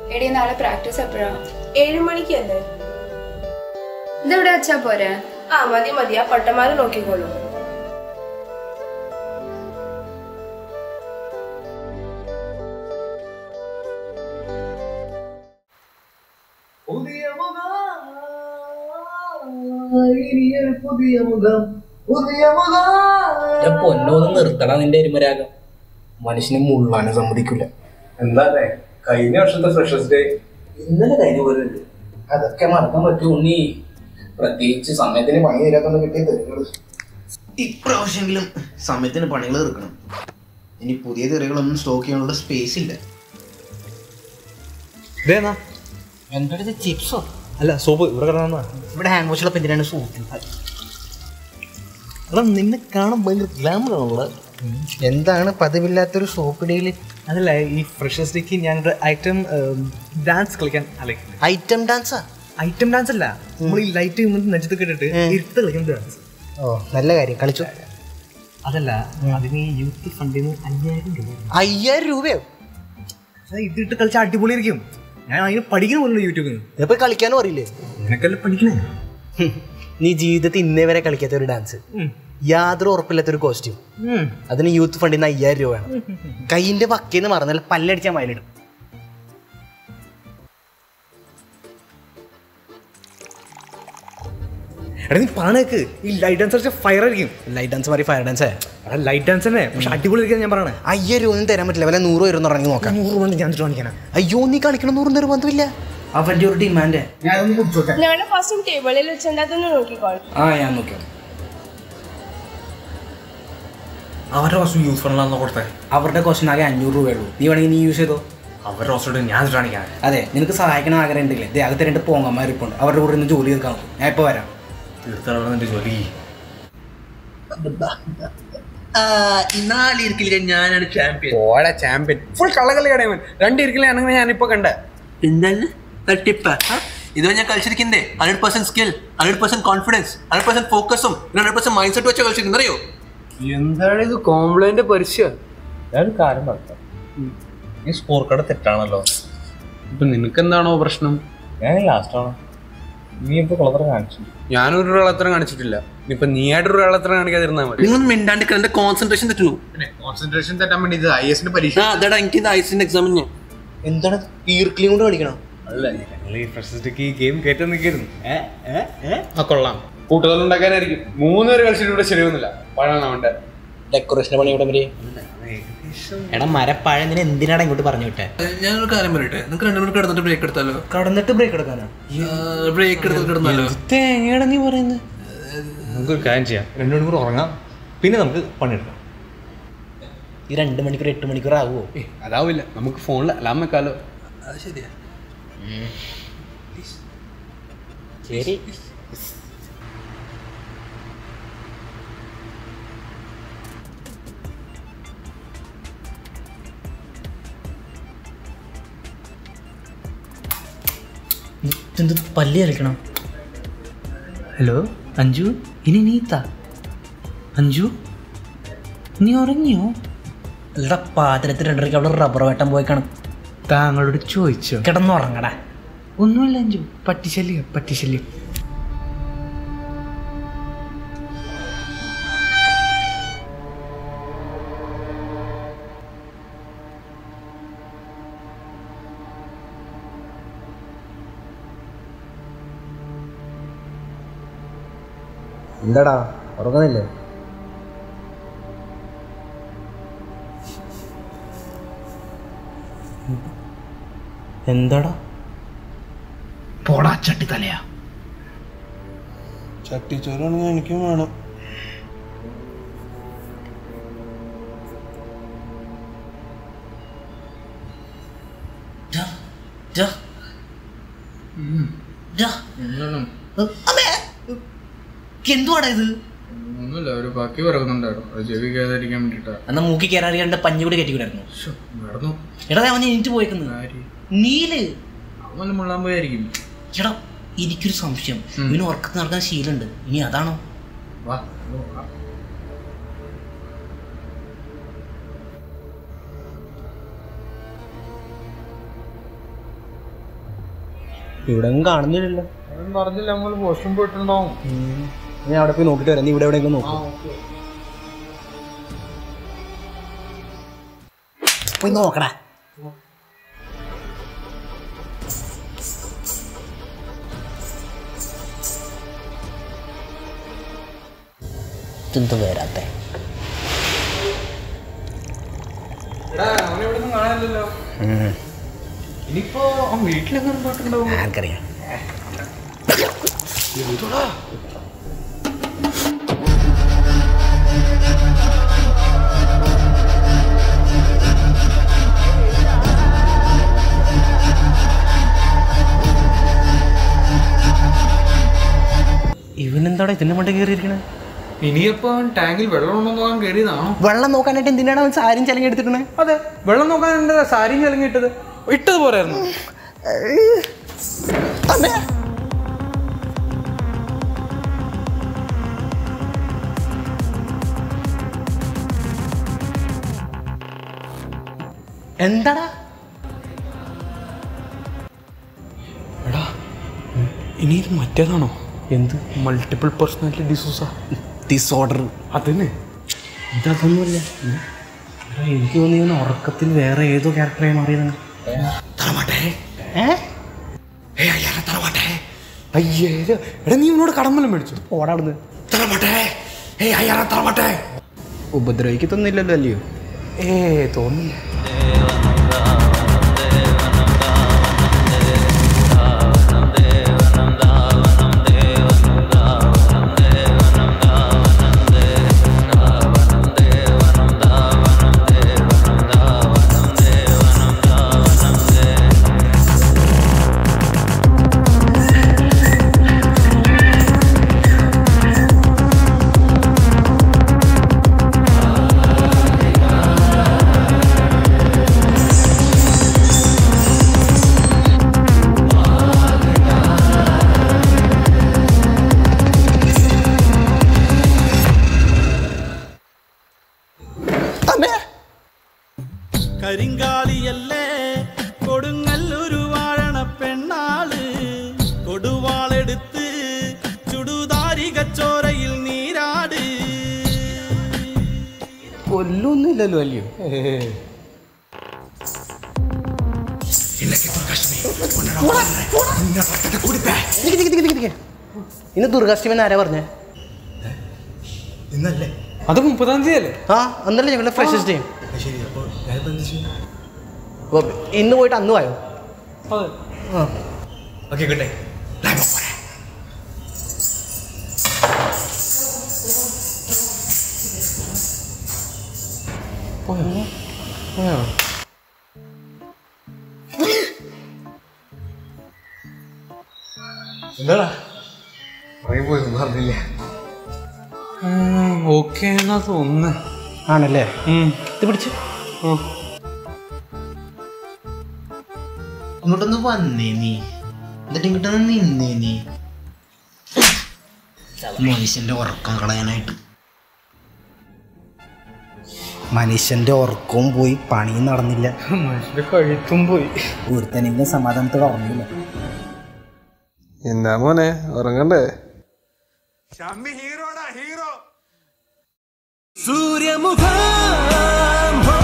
എടി നാളെ പ്രാക്ടീസ് എപ്പോഴാണ് ഏഴ് മണിക്ക് അല്ലേ ഇതെവിടെ വെച്ചാ പോരെ ആ മതി മതി ആ പട്ടന്മാരെ നോക്കിക്കോളൂ പുതിയ മുഖം ഇനിയൊരു പുതിയ മുഖം പുതിയ മുഖം പൊന്നോന്ന് നിർത്തണം നിന്റെ എരുമരാഗം മനുഷ്യന് മുള്ളാനും സമ്മതിക്കില്ല എന്താ കഴിഞ്ഞ വർഷത്തെ ഫ്രഷേഴ്സ് ഡേ ഇന്നലെ കഴിഞ്ഞ പോലെ ഉണ്ട് അതൊക്കെ മറക്കാൻ പറ്റും ഉണ്ണി പ്രത്യേകിച്ച് സമയത്തിന് പണി തരാത്തൊന്നും കിട്ടിയ തെറികള് ഇപ്രാവശ്യമെങ്കിലും സമയത്തിന് പണികൾ തീർക്കണം ഇനി പുതിയ തെറികളൊന്നും സ്റ്റോക്ക് ചെയ്യാനുള്ള സ്പേസ് ഇല്ല ഇതേന്നാ എൻ്റെ അടുത്ത് ചിപ്സോ അല്ല സോപ്പ് ഇവിടെ കിടന്നാ ഇവിടെ ഹാൻഡ് വാഷുള്ള എന്തിനാണ് സൂപ്പ് എടാ നിന്നെ കാണാൻ ഭയങ്കര ഗ്ലാമർ ആണല്ലോ എന്താണ് പതിവില്ലാത്തൊരു സോപ്പ് ഡീല് അതല്ല ഈ ഫ്രഷേഴ്സ് ഡേക്ക് ഞങ്ങളുടെ ഐറ്റം ഡാൻസ് കളിക്കാൻ അല്ലെ ഐറ്റം ഡാൻസാ ഐറ്റം ഡാൻസ് അല്ല നമ്മൾ ഈ ലൈറ്റ് നെഞ്ചത്ത് കേട്ടിട്ട് ഇരുത്ത് കളിക്കുന്ന ഡാൻസ് ഓ നല്ല കാര്യം കളിച്ചു അതല്ല അതിന് ഈ യൂത്ത് ഫണ്ടിൽ നിന്ന് അയ്യായിരം രൂപ അയ്യായിരം രൂപയോ അത് ഇതിട്ട് കളിച്ചാൽ അടിപൊളിയായിരിക്കും ഞാൻ അതിന് പഠിക്കുന്ന പോലും യൂട്യൂബിൽ നിന്ന് ഇപ്പൊ കളിക്കാനും അറിയില്ലേ നിനക്കല്ലേ പഠിക്കണേ നീ ജീവിതത്തിൽ ഇന്നേ വരെ കളിക്കാത്ത ഒരു ഡാൻസ് യാതൊരു ഉറപ്പില്ലാത്ത ഒരു കോസ്റ്റ്യൂം അതിന് യൂത്ത് ഫണ്ടിൽ നിന്ന് അയ്യായിരം രൂപ വേണം കൈയിന്റെ വക്കേന്ന് മറന്നാൽ പല്ലടിച്ചാൽ മയിലിടും എടാ നീ പറഞ്ഞേക്ക് ഈ ലൈറ്റ് ഡാൻസ് കളിച്ചാൽ ഫയർ ആയിരിക്കും ലൈറ്റ് ഡാൻസ് മാറി ഫയർ ഡാൻസ് എടാ ലൈറ്റ് ഡാൻസ് തന്നെ പക്ഷെ അടിപൊളിയായിരിക്കും ഞാൻ പറയണേ അയ്യായിരം രൂപ ഒന്നും തരാൻ പറ്റില്ല വല്ല നൂറ് പേര് ഒന്ന് ഇറങ്ങി നോക്കാം നൂറ് കൊണ്ട് ഞാൻ കാണിക്കാനാ അയ്യോ നീ കളിക്കണം നൂറ് നിർബന്ധമില്ല അവന്റെ ഒരു ഡിമാൻഡ് ഞാനൊന്ന് കുടിച്ചോട്ടെ ഞങ്ങളുടെ ഫസ്റ്റ് ടേബിളിൽ വെച്ച് അതൊന്ന് നോക്കിക്കോളൂ ആ ഞാൻ നോക്കാം അവരുടെ കുറച്ച് യൂസ് ഫണ്ടാണെന്ന് കൊടുത്തേ അവരുടെ ക്വസ്റ്റൻ ആകെ അഞ്ഞൂറ് രൂപയുള്ളൂ നീ വേണമെങ്കിൽ നീ യൂസ് ചെയ്തോ അവരുടെ ഹോസ്റ്റോട് ഞാൻ കാണിക്കാൻ അതെ നിനക്ക് സഹായിക്കണം ആഗ്രഹം ഉണ്ടെങ്കിൽ ദേ അകത്ത് രണ്ട് പോങ്ങന്മാർ ഇപ്പോൾ ഉണ്ട് അവരുടെ കൂടെ നിന്ന് ജോലി തീർക്കാൻ നോക്കും ഞാൻ ഇപ്പോൾ വരാം തീർത്ഥാടനം നിന്റെ ജോലി ഞാനാണ് ചാമ്പ്യൻ ഓടെ ചാമ്പ്യൻ ഫുൾ കള്ളകളിയാണ് അവൻ രണ്ട് ഇരിക്കലാണെങ്കിൽ ഞാനിപ്പോ കണ്ട എന്താണ് തട്ടിപ്പ ഇതോ ഞാൻ കളിച്ചിരിക്കുന്നേ hundred percent skill hundred percent confidence hundred percent ഫോക്കസും ഹൺഡ്രഡ് പെർസെന്റ് മൈൻഡ് സെറ്റ് വെച്ചാൽ കളിച്ചിരിക്കുന്നത് അറിയോ എന്താണ് ഇത് കോംപ്ലൈന്റ് പരസ്യ ഞാൻ കാര്യം പറയാം ഈ സ്കോർ കാർഡ് തെറ്റാണല്ലോ ഇപ്പൊ നിനക്ക് എന്താണോ പ്രശ്നം ഞാൻ ലാസ്റ്റ് ആണോ നീ ഇപ്പൊ കളത്തരം കാണിച്ചു ഞാനൊരു കളത്തരം കാണിച്ചിട്ടില്ല ഇനിയിപ്പൊ നീ ആയിട്ടൊരു കളത്തരം കാണിക്കാതിരുന്നാ മതി നിങ്ങൾ മിണ്ടാണ്ട് എന്റെ കോൺസെൻട്രേഷൻ തെറ്റുന്നു പിന്നെ കോൺസെൻട്രേഷൻ തെറ്റാൻ വേണ്ടി ഇത് ഐ എസിന്റെ പരീക്ഷ ആ അതാടാ എനിക്ക് ഇത് ഐസിന്റെ എക്സാമിന് ഞാൻ എന്താണ് ഈർക്കിളിയും കൊണ്ട് കളിക്കണം അല്ല ഞങ്ങൾ ഈ പ്രശസ്തിക്ക് ഈ ഗെയിം കയറ്റാൻ നിൽക്കായിരുന്നു ആ കൊള്ളാം കൂട്ടുകാർ ഉണ്ടാക്കാനായിരിക്കും മൂന്ന് പേര് കളിച്ചിട്ട് ഇവിടെ ശരിയൊന്നുമില്ല പഴമാണ് അവന്റെ ഡെക്കറേഷൻ പണി ഇവിടെ വരെ എടാ മരപ്പഴം നിന്നെ എന്തിനാടാ ഇങ്ങോട്ട് പറഞ്ഞു വിട്ടെ ഞാനൊരു കാര്യം പറയട്ടെ നിങ്ങൾക്ക് രണ്ടു മണിക്ക് കിടന്നിട്ട് ബ്രേക്ക് എടുത്താലോ കടന്നിട്ട് ബ്രേക്ക് എടുക്കാനാ ബ്രേക്ക് എടുത്ത് കിടന്നാലോ തേങ്ങയുടെ നീ പറയുന്നത് നമുക്കൊരു കാര്യം ചെയ്യാം രണ്ടു മണിക്കൂർ ഉറങ്ങാം പിന്നെ നമുക്ക് പണിയെടുക്കാം ഈ രണ്ട് മണിക്കൂർ എട്ട് മണിക്കൂർ ആവുമോ ഏയ് അതാവില്ല നമുക്ക് ഫോണിൽ അലാം വെക്കാലോ അത് ശരിയാ ശരി എന്ത് പല്ലി കളിക്കണം ഹലോ അഞ്ജു ഇനി നീത്ത അഞ്ജു നീ ഉറങ്ങിയോ അല്ലടാ പാതിരത്തിൽ രണ്ടരയ്ക്ക് അവിടെ റബ്ബർ വെട്ടം പോയി കാണും താങ്കളോട് ചോദിച്ചോ കിടന്നുറങ്ങടാ ഒന്നുമില്ല അഞ്ചു പട്ടിശല്യം പട്ടിശല്യം എന്താടാ ഉറങ്ങുന്നില്ലേ എന്താടാ പോടാ ചട്ടി തലയാ ചട്ടിച്ചോറാണെങ്കിൽ എനിക്കും വേണം എന്തുവാടാ ഇത് ഒന്നുമില്ല ഒരു ബാക്കി പറയുന്നുണ്ടായിരുന്നു അത് ചെവി കേതായിരിക്കാൻ വേണ്ടിട്ടാ എന്നാ മൂക്കി കയറാറിയാണ്ട് പഞ്ഞി കൂടി കെട്ടിക്കൂടായിരുന്നു നടന്നു എടാ അവൻ എനിക്ക് പോയിക്കുന്നത് നീല് അവൻ മുള്ളാൻ പോയായിരിക്കും എടാ എനിക്കൊരു സംശയം ഇവന് ഉറക്കത്ത് നടക്കാൻ ശീലമുണ്ട് ഇനി അതാണോ വാ ഇവിടെ ഒന്നും കാണുന്നില്ലല്ലോ പറഞ്ഞില്ല നമ്മൾ വാഷ്റൂം പോയിട്ടുണ്ടാവും ഞാൻ അവിടെ പോയി നോക്കിട്ട് വരാം നീ ഇവിടെ എവിടെയെങ്കിലും നോക്കും പോയി നോക്കടാ ഇതെന്ത് വരാത്തെ കാണാനില്ലല്ലോ ഇനിയിപ്പോ വീട്ടിലെങ്ങനെ പോയിട്ടുണ്ടാവും ആർക്കറിയാം ഇവനെന്താടാ ഇതിന്റെ മണ്ട കയറിയിരിക്കണേ ഇനിയപ്പോ ടാങ്കിൽ വെള്ളം ഉണ്ടോ നോക്കാൻ കയറിയതാണോ വെള്ളം നോക്കാനായിട്ട് എന്തിനാണ് അവൻ സാരിയും ചലങ്ങി എടുത്തിട്ടേ അതെ വെള്ളം നോക്കാൻ എന്താ സാരിയും ചലങ്ങി ഇട്ടത് ഇട്ടത് പോരായിരുന്നു എന്താടാ എടാ ഇനി ഇത് മറ്റേതാണോ എന്ത് മൾട്ടിപ്പിൾ പേഴ്സണാലിറ്റി ഡിസൂസ ഡിസോർഡർ അതന്നെ ഇതൊന്നുമില്ല എനിക്ക് തോന്നി ഇവൻ ഉറക്കത്തിൽ വേറെ ഏതോ ക്യാരക്ടറായി മാറിയതാണ് അയ്യേ എടാ നീ ഇവനോട് കടമ്പലം മേടിച്ചു ഓടാ അവിടുന്ന് ഉപദ്രവിക്കത്തൊന്നുമില്ലല്ലോ അല്ലയോ ഏ തോന്നില്ല കരിങ്കാളിയല്ലേ കൊടുങ്ങല്ലൊരു വാഴണ പെണ്ണാള് കൊടുവാളെടുത്ത് ചുടുതാരികച്ചോരയിൽ നീരാട് കൊല്ലൊന്നുമില്ലല്ലോ അല്ലയോ നിക്ക് നിക്ക് നിക്ക് നിക്ക് നിക്ക്. ഇന്ന് ദുർഗാഷ്ടമി ആരാ പറഞ്ഞേ അത് മുപ്പതാം തീയതി അല്ലേ ആ അന്നല്ലേ ഞങ്ങളുടെ ഫ്രഷസ് ഡേ ഇന്ന് പോയിട്ട് അന്ന് പോയോ അതെ ആ ഓക്കെ എന്നാ തോന്നുന്നു ആണല്ലേ ഇത് പിടിച്ച് ഇങ്ങോട്ടൊന്ന് വന്നേ നീ എന്നിട്ട് ഇങ്ങോട്ടൊന്ന് നിന്നേ നീ മനുഷ്യന്റെ ഉറക്കം കളയാനായിട്ട് മനുഷ്യന്റെ ഉറക്കവും പോയി പണിയും നടന്നില്ല മനുഷ്യന്റെ കഴുത്തും പോയി ഒരുത്തനെങ്കിലും സമാധാനത്തോടെ ഉറങ്ങില്ല എന്നാ മോനെ ഉറങ്ങണ്ടേ സൂര്യമുഖം